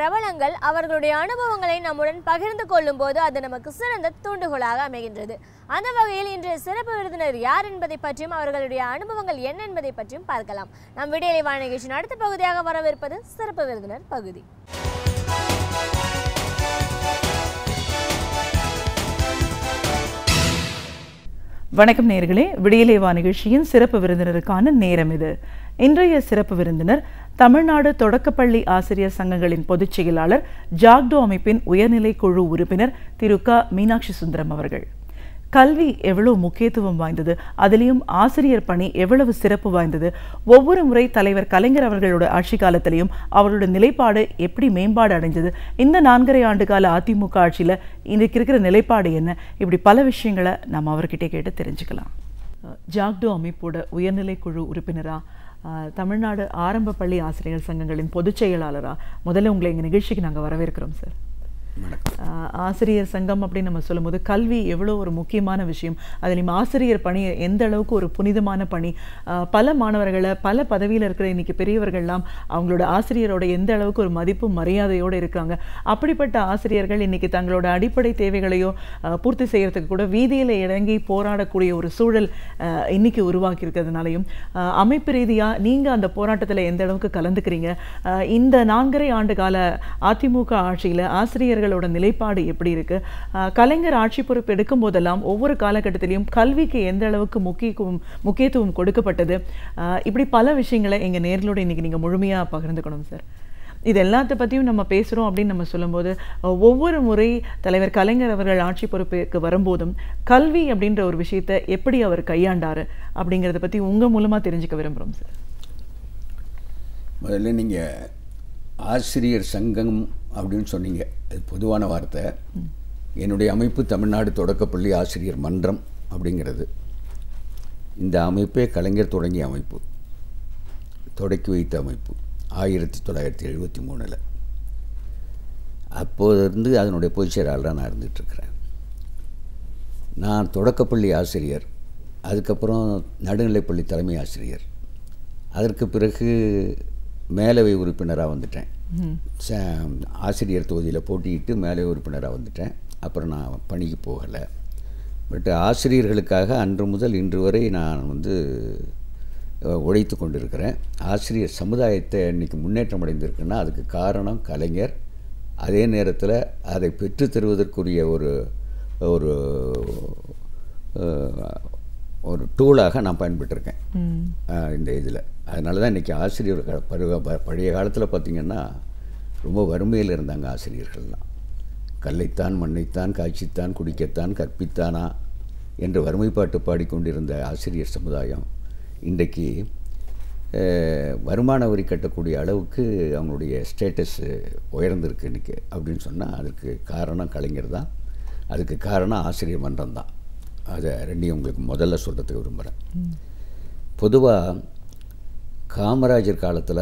பிரபலங்கள் அவர்களுடைய அனுபவங்களை நம்முடன் பகிர்ந்து கொள்ளும் போது அது நமக்கு சிறந்த தூண்டுகோலாக அமைகின்றது அந்த வகையில் இன்றைய சிறப்பு விருந்தினர் யார் என்பதை பற்றியும் அவர்களுடைய அனுபவங்கள் என்ன என்பதை பற்றியும் பார்க்கலாம் நம் விடியலை வாழ நிகழ்ச்சியின் அடுத்த பகுதியாக வரவிருப்பது சிறப்பு விருந்தினர் பகுதி வணக்கம் நேர்களே விடியலேவா நிகழ்ச்சியின் சிறப்பு விருந்தினருக்கான நேரம் இது இன்றைய சிறப்பு விருந்தினர் தமிழ்நாடு தொடக்கப்பள்ளி ஆசிரியர் சங்கங்களின் பொதுச் செயலாளர் ஜாக்டோ அமைப்பின் உயர்நிலை குழு உறுப்பினர் திரு க மீனாட்சி சுந்தரம் அவர்கள் கல்வி எவ்வளவு முக்கியத்துவம் வாய்ந்தது அதிலையும் ஆசிரியர் பணி எவ்வளவு சிறப்பு வாய்ந்தது ஒவ்வொரு முறை தலைவர் கலைஞர் அவர்களோட ஆட்சி காலத்திலையும் அவரோட நிலைப்பாடு எப்படி மேம்பாடு அடைஞ்சது இந்த நான்கரை ஆண்டு கால அதிமுக ஆட்சியில் இன்றைக்கு இருக்கிற நிலைப்பாடு என்ன இப்படி பல விஷயங்களை நம்ம அவர்கிட்ட கேட்டு தெரிஞ்சுக்கலாம் அஹ் ஜாக்டோ அமைப்போட உயர்நிலை குழு உறுப்பினரா அஹ் தமிழ்நாடு ஆரம்ப பள்ளி ஆசிரியர் சங்கங்களின் பொதுச் செயலாளரா முதல்ல உங்களை எங்கள் நிகழ்ச்சிக்கு நாங்கள் வரவேற்கிறோம் சார் ஆஹ் ஆசிரியர் சங்கம் அப்படின்னு நம்ம சொல்லும்போது கல்வி எவ்வளோ ஒரு முக்கியமான விஷயம் அதுலேயும் ஆசிரியர் பணி எந்த அளவுக்கு ஒரு புனிதமான பணி ஆஹ் பல மாணவர்களை பல பதவியில் இருக்கிற இன்னைக்கு பெரியவர்கள்லாம் அவங்களோட ஆசிரியரோட எந்த அளவுக்கு ஒரு மதிப்பு மரியாதையோடு இருக்காங்க அப்படிப்பட்ட ஆசிரியர்கள் இன்னைக்கு தங்களோட அடிப்படை தேவைகளையோ ஆஹ் பூர்த்தி செய்யறதுக்கு கூட வீதியில் இறங்கி போராடக்கூடிய ஒரு சூழல் ஆஹ் இன்னைக்கு உருவாக்கி இருக்கிறதுனாலையும் ஆஹ் அமைப்பு ரீதியாக நீங்கள் அந்த போராட்டத்தில் எந்த அளவுக்கு கலந்துக்கிறீங்க ஆஹ் இந்த நான்கரை ஆண்டு கால அதிமுக ஆட்சியில் ஆசிரியர்களோட நிலைப்பாடு எப்படி இருக்கு ஆஹ் கலைஞர் ஆட்சி பொறுப்பு எடுக்கும் போதெல்லாம் ஒவ்வொரு காலகட்டத்திலையும் கல்விக்கு எந்த அளவுக்கு முக்கியத்துவம் முக்கியத்துவம் கொடுக்கப்பட்டது ஆஹ் இப்படி பல விஷயங்களை எங்க நேர்களோட இன்னைக்கு நீங்க முழுமையா பகிர்ந்துக்கணும் சார் இது எல்லாத்த பற்றியும் நம்ம பேசுகிறோம் அப்படின்னு நம்ம சொல்லும்போது அஹ், ஒவ்வொரு முறை தலைவர் கலைஞர் அவர்கள் ஆட்சி பொறுப்புக்கு வரும்போதும் கல்வி அப்படின்ற ஒரு விஷயத்தை எப்படி அவர் கையாண்டாரு அப்படிங்கிறத பற்றி உங்கள் மூலமாக தெரிஞ்சுக்க விரும்புகிறோம் சார் முதல்ல நீங்கள் ஆசிரியர் சங்கம் அப்படின்னு சொன்னீங்க அது பொதுவான வார்த்தை என்னுடைய அமைப்பு தமிழ்நாடு தொடக்கப்பள்ளி ஆசிரியர் மன்றம் அப்படிங்கிறது இந்த அமைப்பே கலைஞர் தொடங்கிய அமைப்பு தொடக்கி வைத்த அமைப்பு ஆயிரத்தி தொள்ளாயிரத்தி எழுபத்தி மூணில் அப்போதிருந்து அதனுடைய பொதுச் செயலாளராக நான் இருந்துகிட்ருக்கிறேன் நான் தொடக்கப்பள்ளி ஆசிரியர் அதுக்கப்புறம் நடுநிலைப்பள்ளி தலைமை ஆசிரியர் அதற்கு பிறகு மேலவை உறுப்பினராக வந்துட்டேன் ச- ஆசிரியர் தொகுதியில் போட்டியிட்டு மேலவை உறுப்பினராக வந்துட்டேன் அப்புறம் நான் பணிக்கு போகலை பட் ஆசிரியர்களுக்காக அன்று முதல் இன்று வரை நான் வந்து அஹ், உழைத்து கொண்டிருக்கிறேன் ஆசிரியர் சமுதாயத்தை இன்னைக்கு முன்னேற்றம் அடைந்திருக்குன்னா அதுக்கு காரணம் கலைஞர் அதே நேரத்தில் அதை பெற்றுத் தருவதற்குரிய ஒரு ஒரு அஹ், ஒரு டூலாக நான் பயன்பட்டிருக்கேன் ஆஹ் இந்த இதில் அதனால தான் இன்றைக்கி ஆசிரியர் க- பருவ ப- பழைய காலத்தில் பார்த்திங்கன்னா ரொம்ப வறுமையில் இருந்தாங்க ஆசிரியர்கள்லாம் கல்லைத்தான் மண்ணைத்தான் காய்ச்சித்தான் குடிக்கத்தான் கற்பித்தானா என்று வறுமைப்பாட்டு பாடிக்கொண்டிருந்த ஆசிரியர் சமுதாயம் இன்றைக்கு அஹ், வருமான வரி கட்டக்கூடிய அளவுக்கு அவங்களுடைய ஸ்டேட்டஸ் உயர்ந்திருக்கு இன்றைக்கி அப்படின்னு சொன்னால் அதுக்கு காரணம் கலைஞர் தான் அதுக்கு காரணம் ஆசிரியர் மன்றம் தான் அதை ரெண்டையும் உங்களுக்கு முதல்ல சொல்கிறதுக்கு விரும்புகிறேன் பொதுவாக காமராஜர் காலத்தில்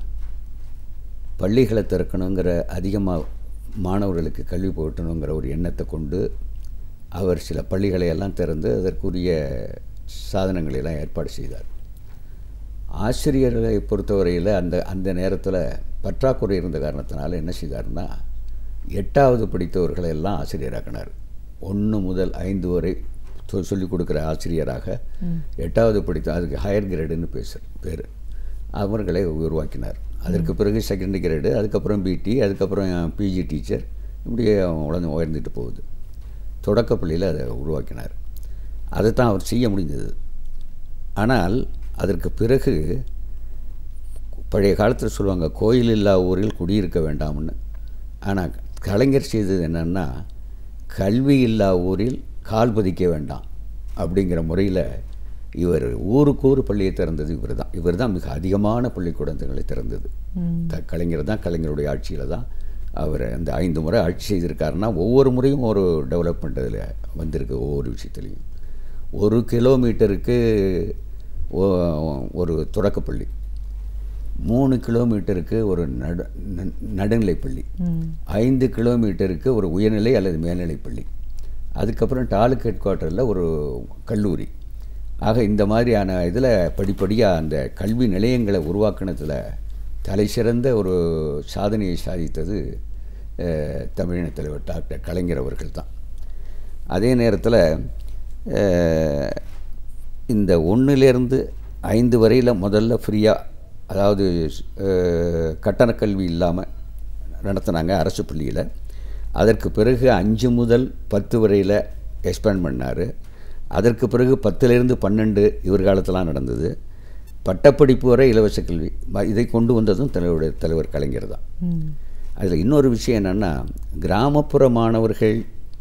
பள்ளிகளை திறக்கணுங்கிற அதிகமாக மாணவர்களுக்கு கல்வி புகட்டணுங்கிற ஒரு எண்ணத்தை கொண்டு அவர் சில பள்ளிகளை எல்லாம் திறந்து அதற்குரிய சாதனங்களை எல்லாம் ஏற்பாடு செய்தார் ஆசிரியர்களை பொறுத்தவரையில் அந்த அந்த நேரத்தில் பற்றாக்குறை இருந்த காரணத்தினால என்ன செய்தார்னா எட்டாவது படித்தவர்களை எல்லாம் ஆசிரியராக்கினார் ஒன்று முதல் ஐந்து வரை சொ- சொல்லிக் கொடுக்குற ஆசிரியராக எட்டாவது படித்த அதுக்கு ஹையர் கிரேடுன்னு பேச பேர் அவர்களை உருவாக்கினார் அதற்கு பிறகு செகண்ட் கிரேடு அதுக்கப்புறம் பிடி அதுக்கப்புறம் பிஜி டீச்சர் இப்படியே உழந்து உயர்ந்துட்டு போகுது தொடக்கப்பள்ளியில் அதை உருவாக்கினார் அதை தான் அவர் செய்ய முடிந்தது ஆனால் அதற்கு பிறகு பழைய காலத்தில் சொல்லுவாங்க கோயில் இல்லா ஊரில் குடியிருக்க வேண்டாம்னு ஆனால் கலைஞர் செய்தது என்னன்னா கல்வி இல்லா ஊரில் கால் பதிக்க வேண்டாம் அப்படிங்கிற முறையில் இவர் ஊருக்கு ஊர் பள்ளியை திறந்தது இவர் தான் இவர் தான் மிக அதிகமான பள்ளிக்கூடங்களை திறந்தது த கலைஞர் தான் கலைஞருடைய ஆட்சியில் தான் அவர் அந்த ஐந்து முறை ஆட்சி செய்திருக்காருன்னா ஒவ்வொரு முறையும் ஒரு டெவலப்மெண்ட் அதில் வந்திருக்கு ஒவ்வொரு விஷயத்துலையும் ஒரு கிலோமீட்டருக்கு ஒ- ஒரு தொடக்கப்பள்ளி மூணு கிலோமீட்டருக்கு ஒரு நடு ந- நடுநிலைப்பள்ளி ஐந்து கிலோமீட்டருக்கு ஒரு உயர்நிலை அல்லது மேல்நிலைப்பள்ளி அதுக்கப்புறம் டாலுக் ஹெட் குவார்ட்டரில் ஒரு கல்லூரி ஆக இந்த மாதிரியான இதில் படிப்படியாக அந்த கல்வி நிலையங்களை உருவாக்குனதுல தலை சிறந்த ஒரு சாதனையை சாதித்தது அஹ், தமிழின தலைவர் டாக்டர் கலைஞர் அவர்கள் தான் அதே நேரத்தில் இந்த ஒன்றிலேருந்து ஐந்து வரையில் முதல்ல ஃப்ரீயாக அதாவது அஹ், கட்டணக் கல்வி இல்லாமல் நடத்தினாங்க அரசு பள்ளியில் அதற்கு பிறகு அஞ்சு முதல் பத்து வரையில் எக்ஸ்பேண்ட் பண்ணார் அதற்கு பிறகு பத்துலேருந்து பன்னெண்டு இவர் காலத்திலாம் நடந்தது பட்டப்படிப்பு வரை இலவச கல்வி ம- இதை கொண்டு வந்ததும் தலைவருடைய தலைவர் கலைஞர் தான் அதில் இன்னொரு விஷயம் என்னென்னா கிராமப்புற மாணவர்கள்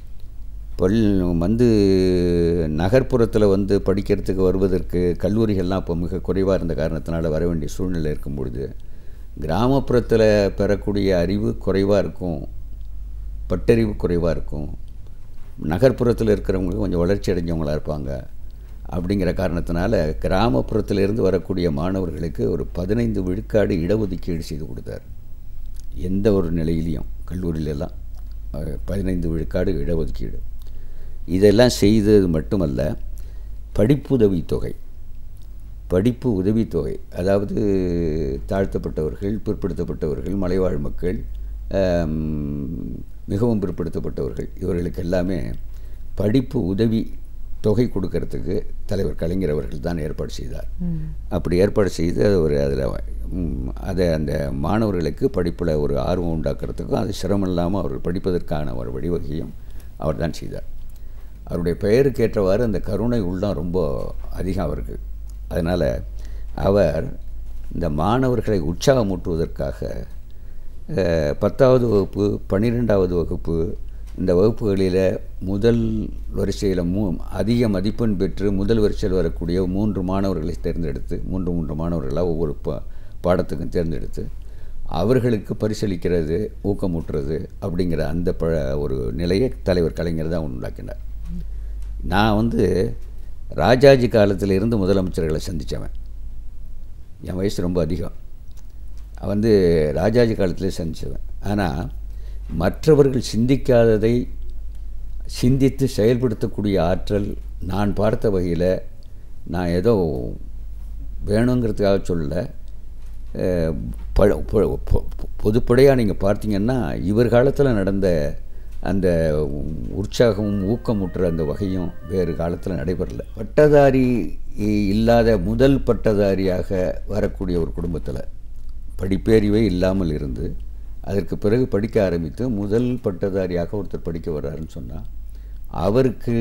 பல் வந்து நகர்ப்புறத்தில் வந்து படிக்கிறதுக்கு வருவதற்கு கல்லூரிகள்லாம் இப்போ மிக குறைவாக இருந்த காரணத்தினால வர வேண்டிய சூழ்நிலை இருக்கும் பொழுது கிராமப்புறத்தில் பெறக்கூடிய அறிவு குறைவாக இருக்கும் பட்டறிவு குறைவாக இருக்கும் நகர்ப்புறத்தில் இருக்கிறவங்க கொஞ்சம் வளர்ச்சி அடைஞ்சவங்களா இருப்பாங்க அப்படிங்கிற காரணத்தினால கிராமப்புறத்திலிருந்து வரக்கூடிய மாணவர்களுக்கு ஒரு பதினைந்து விழுக்காடு இடஒதுக்கீடு செய்து கொடுத்தார் எந்த ஒரு நிலையிலையும் கல்லூரியிலெல்லாம் அஹ், பதினைந்து விழுக்காடு இடஒதுக்கீடு இதெல்லாம் செய்தது மட்டுமல்ல படிப்புதவி தொகை படிப்பு உதவித்தொகை அதாவது தாழ்த்தப்பட்டவர்கள் பிற்படுத்தப்பட்டவர்கள் மலைவாழ் மக்கள் ஆம், மிகவும் பிற்படுத்தப்பட்டவர்கள் இவர்களுக்கு எல்லாமே படிப்பு உதவி தொகை கொடுக்கறதுக்கு தலைவர் கலைஞர் அவர்கள் தான் ஏற்பாடு செய்தார் அப்படி ஏற்பாடு செய்து அது ஒரு அதில் அதை அந்த மாணவர்களுக்கு படிப்பில் ஒரு ஆர்வம் உண்டாக்குறதுக்கும் அது சிரமம் இல்லாமல் அவர்கள் படிப்பதற்கான ஒரு வழிவகையும் அவர் தான் செய்தார் அவருடைய பெயருக்கு ஏற்றவாறு அந்த கருணை உள்ளம் ரொம்ப அதிகம் அவருக்கு அதனால் அவர் இந்த மாணவர்களை உற்சாகமூட்டுவதற்காக அஹ், பத்தாவது வகுப்பு பன்னிரெண்டாவது வகுப்பு இந்த வகுப்புகளில் முதல் வரிசையில் மூ அதிக மதிப்பெண் பெற்று முதல் வரிசையில் வரக்கூடிய மூன்று மாணவர்களை தேர்ந்தெடுத்து மூன்று மூன்று மாணவர்களாக ஒவ்வொரு பா பாடத்துக்கும் தேர்ந்தெடுத்து அவர்களுக்கு பரிசளிக்கிறது ஊக்கமூட்டுறது அப்படிங்கிற அந்த ப ஒரு நிலையை தலைவர் கலைஞர் தான் உண்டாக்கினார் நான் வந்து ராஜாஜி காலத்தில் இருந்து முதலமைச்சர்களை சந்தித்தவன் என் வயசு ரொம்ப அதிகம் வந்து ராஜாஜி காலத்திலே சந்தித்தவன் ஆனால் மற்றவர்கள் சிந்திக்காததை சிந்தித்து செயல்படுத்தக்கூடிய ஆற்றல் நான் பார்த்த வகையில் நான் ஏதோ வேணுங்கிறதுக்காக சொல்லல அஹ், ப- பொ- பொ- பொதுப்படையாக நீங்கள் பார்த்தீங்கன்னா இவர் காலத்தில் நடந்த அந்த உற்சாகமும் ஊக்கமுற்ற அந்த வகையும் வேறு காலத்தில் நடைபெறல பட்டதாரி இல்லாத முதல் பட்டதாரியாக வரக்கூடிய ஒரு குடும்பத்தில் படிப்பேறிவே இல்லாமல் இருந்து அதற்கு பிறகு படிக்க ஆரம்பித்து முதல் பட்டதாரியாக ஒருத்தர் படிக்க வர்றாருன்னு சொன்னால் அவருக்கு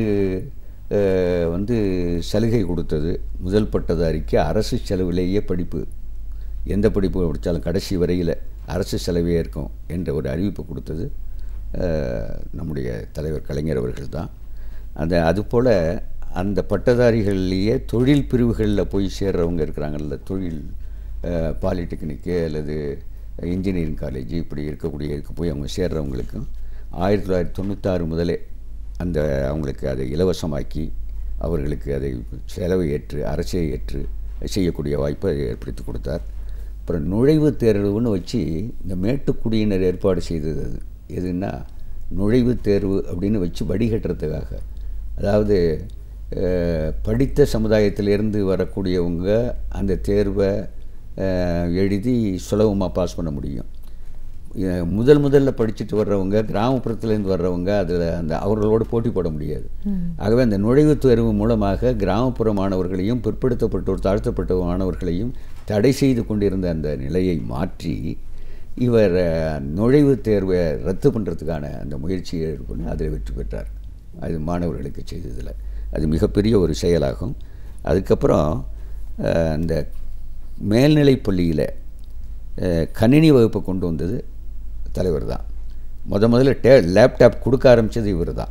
அஹ், வந்து சலுகை கொடுத்தது முதல் பட்டதாரிக்கு அரசு செலவிலேயே படிப்பு எந்த படிப்பு படித்தாலும் கடைசி வரையில் அரசு செலவே இருக்கும் என்ற ஒரு அறிவிப்பு கொடுத்தது அஹ், நம்முடைய தலைவர் கலைஞர் அவர்கள் தான் அந்த அதுபோல் அந்த பட்டதாரிகள்லேயே தொழில் பிரிவுகளில் போய் சேர்றவங்க இருக்கிறாங்கல்ல தொழில் அஹ், பாலிடெக்னிக்கு அல்லது இன்ஜினியரிங் காலேஜ் இப்படி இருக்கக்கூடிய இதுக்கு போய் அவங்க சேர்றவங்களுக்கும் ஆயிரத்தி தொள்ளாயிரத்தி தொண்ணூத்தாறு முதலே அந்த அவங்களுக்கு அதை இலவசமாக்கி அவர்களுக்கு அதை செலவை ஏற்று அரசே ஏற்று செய்யக்கூடிய வாய்ப்பை ஏற்படுத்தி கொடுத்தார் அப்புறம் நுழைவுத் தேர்வுன்னு வச்சு இந்த மேட்டுக்குடியினர் ஏற்பாடு செய்தது அது எதுன்னா நுழைவுத் தேர்வு அப்படின்னு வச்சு வடிகட்டுறதுக்காக அதாவது அஹ், படித்த சமுதாயத்திலேருந்து வரக்கூடியவங்க அந்த தேர்வை அஹ், எழுதி சுலபமாக பாஸ் பண்ண முடியும் அஹ், முதல் முதல்ல படிச்சுட்டு வர்றவங்க கிராமப்புறத்துலேருந்து வர்றவங்க அதில் அந்த அவர்களோடு போட்டி போட முடியாது ஆகவே அந்த நுழைவுத் தேர்வு மூலமாக கிராமப்புற மாணவர்களையும் பிற்படுத்தப்பட்டோர் தாழ்த்தப்பட்ட மாணவர்களையும் தடை செய்து கொண்டிருந்த அந்த நிலையை மாற்றி இவர் அஹ், நுழைவுத் தேர்வை ரத்து பண்ணுறதுக்கான அந்த முயற்சியை பண்ணி அதில் வெற்றி பெற்றார் அது மாணவர்களுக்கு செய்ததில் அது மிகப்பெரிய ஒரு செயலாகும் அதுக்கப்புறம் அஹ், அந்த மேல்நிலைப் பள்ளியில் அஹ், கணினி வகுப்பை கொண்டு வந்தது தலைவர் தான் முத முதல்ல டே லேப்டாப் கொடுக்க ஆரம்பித்தது இவர் தான்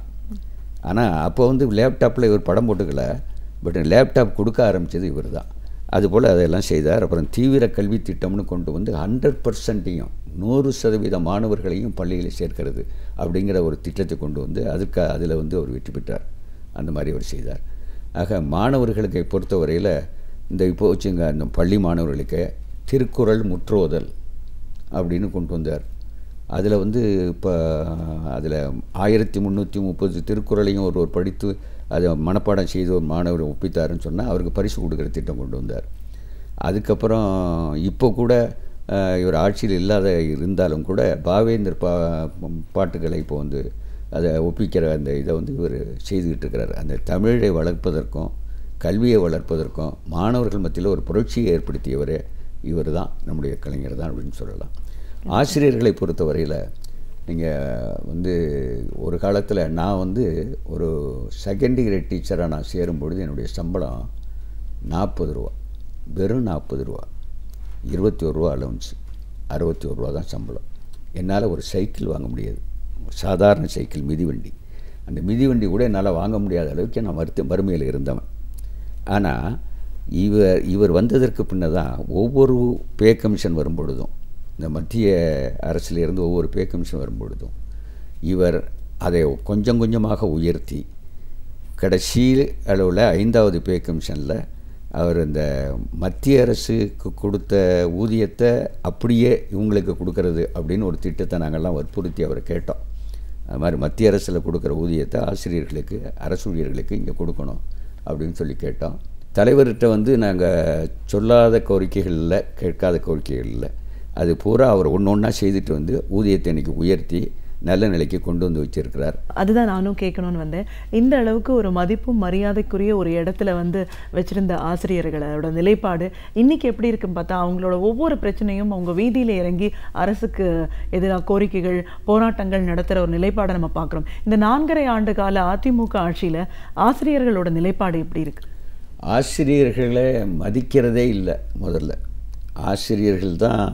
ஆனால் அப்போ வந்து லேப்டாப்பில் இவர் படம் போட்டுக்கல பட் லேப்டாப் கொடுக்க ஆரம்பித்தது இவர் தான் அதுபோல் அதெல்லாம் செய்தார் அப்புறம் தீவிர கல்வி திட்டம்னு கொண்டு வந்து ஹண்ட்ரட் பர்சன்ட்டையும் நூறு சதவீத மாணவர்களையும் பள்ளியில் சேர்க்கிறது அப்படிங்கிற ஒரு திட்டத்தை கொண்டு வந்து அதுக்கு அதில் வந்து அவர் வெற்றி பெற்றார் அந்த மாதிரி அவர் செய்தார் ஆக மாணவர்களுக்கு பொறுத்தவரையில் இந்த இப்போ வச்சுங்க இந்த பள்ளி மாணவர்களுக்கு திருக்குறள் முற்றோதல் அப்படின்னு கொண்டு வந்தார் அதில் வந்து இப்போ அதில் ஆயிரத்தி முந்நூற்றி முப்பது திருக்குறளையும் ஒருவர் படித்து அதை மனப்பாடம் செய்து ஒரு மாணவர் ஒப்பித்தாருன்னு சொன்னால் அவருக்கு பரிசு கொடுக்குற திட்டம் கொண்டு வந்தார் அதுக்கப்புறம் இப்போ கூட அஹ், இவர் ஆட்சியில் இல்லாத இருந்தாலும் கூட பாவேந்தர் பா பாட்டுகளை இப்போ வந்து அதை ஒப்பிக்கிற அந்த இதை வந்து இவர் செய்துக்கிட்டு இருக்கிறார் அந்த தமிழை வளர்ப்பதற்கும் கல்வியை வளர்ப்பதற்கும் மாணவர்கள் மத்தியில் ஒரு புரட்சியை ஏற்படுத்தியவரே இவர் தான் நம்முடைய கலைஞர் தான் அப்படின்னு சொல்லலாம் ஆசிரியர்களை பொறுத்தவரையில் நீங்கள் வந்து ஒரு காலத்தில் நான் வந்து ஒரு செகண்ட் கிரேட் டீச்சராக நான் சேரும்பொழுது என்னுடைய சம்பளம் நாற்பது ரூபா வெறும் நாற்பது ரூபா இருபத்தி ஒரு ரூபா அலவன்ஸ் அறுபத்தி ஒரு ரூபா தான் சம்பளம் என்னால் ஒரு சைக்கிள் வாங்க முடியாது சாதாரண சைக்கிள் மிதிவண்டி அந்த மிதிவண்டி கூட என்னால் வாங்க முடியாத அளவுக்கு நான் வருத்த வறுமையில் இருந்தவன் ஆனால் இவர் இவர் வந்ததற்கு பின்ன தான் ஒவ்வொரு பே கமிஷன் வரும்பொழுதும் இந்த மத்திய அரசிலிருந்து ஒவ்வொரு பே கமிஷன் வரும்பொழுதும் இவர் அதை கொஞ்சம் கொஞ்சமாக உயர்த்தி கடைசி அளவில் ஐந்தாவது பே கமிஷனில் அவர் இந்த மத்திய அரசுக்கு கொடுத்த ஊதியத்தை அப்படியே இவங்களுக்கு கொடுக்கறது அப்படின்னு ஒரு திட்டத்தை நாங்கள்லாம் வற்புறுத்தி அவரை கேட்டோம் அது மாதிரி மத்திய அரசில் கொடுக்குற ஊதியத்தை ஆசிரியர்களுக்கு அரசு ஊழியர்களுக்கு இங்கே கொடுக்கணும் அப்படின்னு சொல்லி கேட்டோம் தலைவர்கிட்ட வந்து நாங்கள் சொல்லாத கோரிக்கைகள் இல்லை கேட்காத கோரிக்கைகள் இல்லை அது பூரா அவர் ஒன்று ஒன்றா செய்துட்டு வந்து ஊதியத்தை இன்னைக்கு உயர்த்தி நல்ல நிலைக்கு கொண்டு வந்து வச்சிருக்கிறார் அதுதான் நானும் கேட்கணும்னு வந்தேன் இந்த அளவுக்கு ஒரு மதிப்பும் மரியாதைக்குரிய ஒரு இடத்துல வந்து வச்சிருந்த ஆசிரியர்களோட நிலைப்பாடு இன்னைக்கு எப்படி இருக்குன்னு பார்த்தா அவங்களோட ஒவ்வொரு பிரச்சனையும் அவங்க வீதியில இறங்கி அரசுக்கு எதிராக கோரிக்கைகள் போராட்டங்கள் நடத்துகிற ஒரு நிலைப்பாடை நம்ம பார்க்குறோம் இந்த நான்கரை ஆண்டு கால அதிமுக ஆட்சியில ஆசிரியர்களோட நிலைப்பாடு எப்படி இருக்கு ஆசிரியர்களை மதிக்கிறதே இல்லை முதல்ல ஆசிரியர்கள் தான்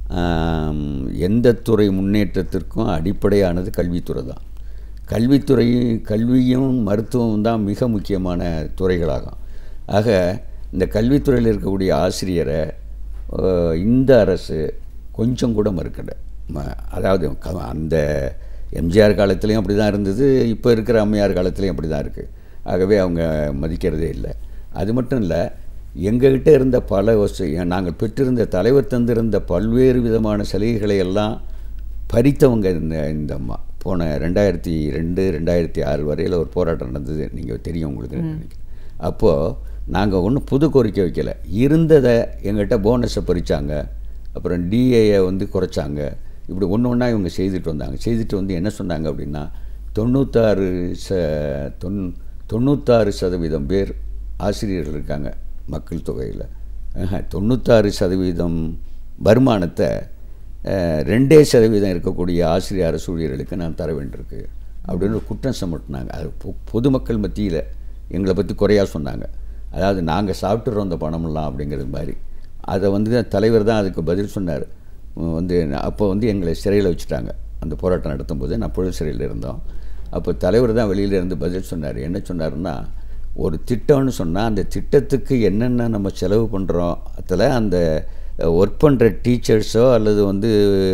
ஆம், எந்த துறை முன்னேற்றத்திற்கும் அடிப்படையானது கல்வித்துறை தான் கல்வித்துறை கல்வியும் மருத்துவமும் தான் மிக முக்கியமான துறைகளாகும் ஆக இந்த கல்வித்துறையில் இருக்கக்கூடிய ஆசிரியரை அஹ், இந்த அரசு கொஞ்சம் கூட மறுக்கலை ம- அதாவது க- அந்த எம்ஜிஆர் காலத்துலேயும் அப்படி தான் இருந்தது இப்போ இருக்கிற அம்மையார் காலத்துலேயும் அப்படி தான் இருக்குது ஆகவே அவங்க மதிக்கிறதே இல்லை அது மட்டும் இல்லை எங்ககிட்ட இருந்த பல வசதி நாங்கள் பெற்றிருந்த தலைவர் தந்திருந்த பல்வேறு விதமான சலுகைகளை எல்லாம் பறித்தவங்க இந்த இந்த அம்மா போன ரெண்டாயிரத்தி ரெண்டு ரெண்டாயிரத்தி ஆறு வரையில் ஒரு போராட்டம் நடந்தது நீங்கள் தெரியும் உங்களுக்கு நினைக்கிறேன் அப்போது நாங்கள் ஒன்றும் புது கோரிக்கை வைக்கல இருந்ததை எங்கள்கிட்ட போனஸை பறிச்சாங்க அப்புறம் டிஏயை வந்து குறைச்சாங்க இப்படி ஒன்று ஒன்றா இவங்க செய்துட்டு வந்தாங்க செய்துட்டு வந்து என்ன சொன்னாங்க அப்படின்னா தொண்ணூத்தாறு ச தொன் தொண்ணூத்தாறு சதவீதம் பேர் ஆசிரியர்கள் இருக்காங்க மக்கள் தொகையில் தொண்ணூத்தாறு சதவீதம் வருமானத்தை அஹ், ரெண்டே சதவீதம் இருக்கக்கூடிய ஆசிரியர் அரசு ஊழியர்களுக்கு நான் தர வேண்டியிருக்கு அப்படின்னு ஒரு குற்றம் சுமட்டினாங்க அது பொ- பொதுமக்கள் மத்தியில் எங்களை பற்றி குறையா சொன்னாங்க அதாவது நாங்கள் சாப்பிட்டுறோம் அந்த பணமெல்லாம் அப்படிங்கிறது மாதிரி அதை வந்து தான் தலைவர் தான் அதுக்கு பதில் சொன்னார் உம், வந்து அப்போ வந்து எங்களை சிறையில் வச்சுட்டாங்க அந்த போராட்டம் நடத்தும்போது நான் புழல் சிறையில் இருந்தோம் அப்போ தலைவர் தான் வெளியில இருந்து பதில் சொன்னார் என்ன சொன்னாருன்னா ஒரு திட்டம்னு சொன்னால் அந்த திட்டத்துக்கு என்னென்ன நம்ம செலவு பண்ணுறோம் அதில் அந்த ஒர்க் பண்ணுற டீச்சர்ஸோ அல்லது வந்து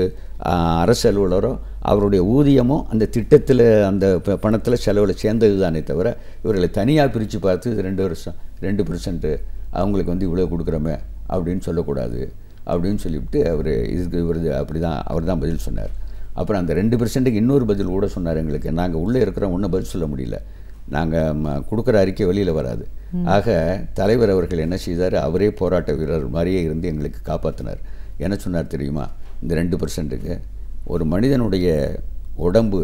ஆஹ், அரசு அலுவலரோ அவருடைய ஊதியமும் அந்த திட்டத்தில் அந்த ப- பணத்தில் செலவில் சேர்ந்தது தானே தவிர இவர்களை தனியாக பிரித்து பார்த்து இது ரெண்டு வருஷம் ரெண்டு பர்சன்ட்டு அவங்களுக்கு வந்து இவ்வளோ கொடுக்குறோமே அப்படின்னு சொல்லக்கூடாது அப்படின்னு சொல்லிவிட்டு அவர் இதுக்கு இவர் அப்படி தான் அவர் தான் பதில் சொன்னார் அப்புறம் அந்த ரெண்டு பர்சன்ட்டுக்கு இன்னொரு பதில் கூட சொன்னார் எங்களுக்கு நாங்கள் உள்ளே இருக்கிறோம் ஒன்றும் பதில் சொல்ல முடியல நாங்கள் கொடுக்குற அறிக்கை வெளியில் வராது ஆக தலைவர் அவர்கள் என்ன செய்தார் அவரே போராட்ட வீரர் மாதிரியே இருந்து எங்களுக்கு காப்பாற்றினார் என்ன சொன்னார் தெரியுமா இந்த ரெண்டு பர்சன்ட்டுக்கு ஒரு மனிதனுடைய உடம்பு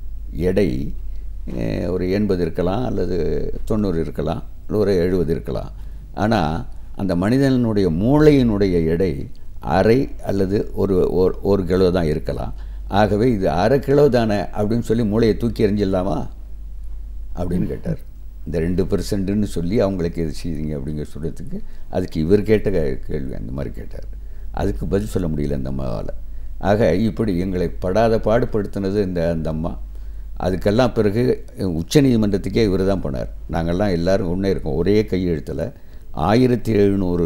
எடை அஹ், ஒரு எண்பது இருக்கலாம் அல்லது தொண்ணூறு இருக்கலாம் இல்லை ஒரு எழுபது இருக்கலாம் ஆனால் அந்த மனிதனுடைய மூளையினுடைய எடை அரை அல்லது ஒரு ஒரு- ஒரு கிலோ தான் இருக்கலாம் ஆகவே இது அரை கிலோ தானே அப்படின்னு சொல்லி மூளையை தூக்கி எறிஞ்சிடலாமா அப்படின்னு கேட்டார் இந்த ரெண்டு பெர்சன்ட்டுன்னு சொல்லி அவங்களுக்கு எது செய்தீங்க அப்படிங்கிற சொல்கிறதுக்கு அதுக்கு இவர் கேட்ட கே- கேள்வி அந்த மாதிரி கேட்டார் அதுக்கு பதில் சொல்ல முடியல அந்த அம்மாவால் ஆக இப்படி எங்களை படாத பாடுபடுத்தினது இந்த அந்த அம்மா அதுக்கெல்லாம் பிறகு உச்சநீதிமன்றத்துக்கே இவர் தான் போனார் நாங்கள்லாம் எல்லாரும் ஒன்றே இருக்கோம் ஒரே கையெழுத்தில் ஆயிரத்தி எழுநூறு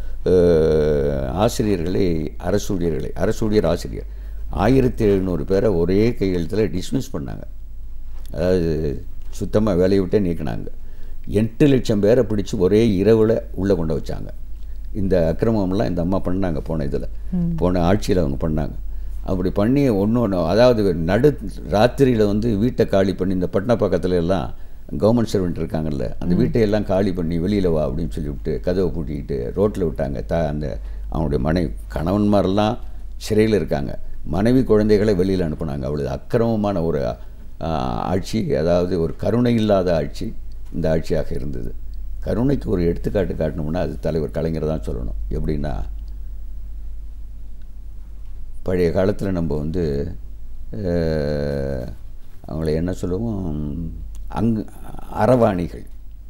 ஆசிரியர்களை அரசு ஊழியர்களை அரசு ஊழியர் ஆசிரியர் ஆயிரத்தி எழுநூறு பேரை ஒரே கையெழுத்தில் டிஸ்மிஸ் பண்ணாங்க அதாவது சுத்தமாக வேலையை விட்டே நீக்கினாங்க எட்டு லட்சம் பேரை பிடிச்சி ஒரே இரவில் உள்ளே கொண்டு வச்சாங்க இந்த அக்கிரமம்லாம் இந்த அம்மா பண்ணாங்க போன இதில் போன ஆட்சியில் அவங்க பண்ணாங்க அப்படி பண்ணி ஒன்று ஒன்று அதாவது நடு ராத்திரியில் வந்து வீட்டை காலி பண்ணி இந்த பட்டினப்பாக்கத்துல எல்லாம் கவர்மெண்ட் சர்வெண்ட் இருக்காங்கல்ல அந்த வீட்டை எல்லாம் காலி பண்ணி வெளியில் வா அப்படின்னு சொல்லிவிட்டு கதவை பூட்டிக்கிட்டு ரோட்டில் விட்டாங்க த அந்த அவனுடைய மனைவி கணவன்மாரெல்லாம் சிறையில் இருக்காங்க மனைவி குழந்தைகளை வெளியில் அனுப்புனாங்க அவ்வளவு அக்கிரமமான ஒரு ஆ, ஆட்சி அதாவது ஒரு கருணை இல்லாத ஆட்சி இந்த ஆட்சியாக இருந்தது கருணைக்கு ஒரு எடுத்துக்காட்டு காட்டணும்னா அது தலைவர் கலைஞர் தான் சொல்லணும் எப்படின்னா பழைய காலத்தில் நம்ம வந்து அஹ், அவங்கள என்ன சொல்லுவோம் அங்கு அறவாணிகள்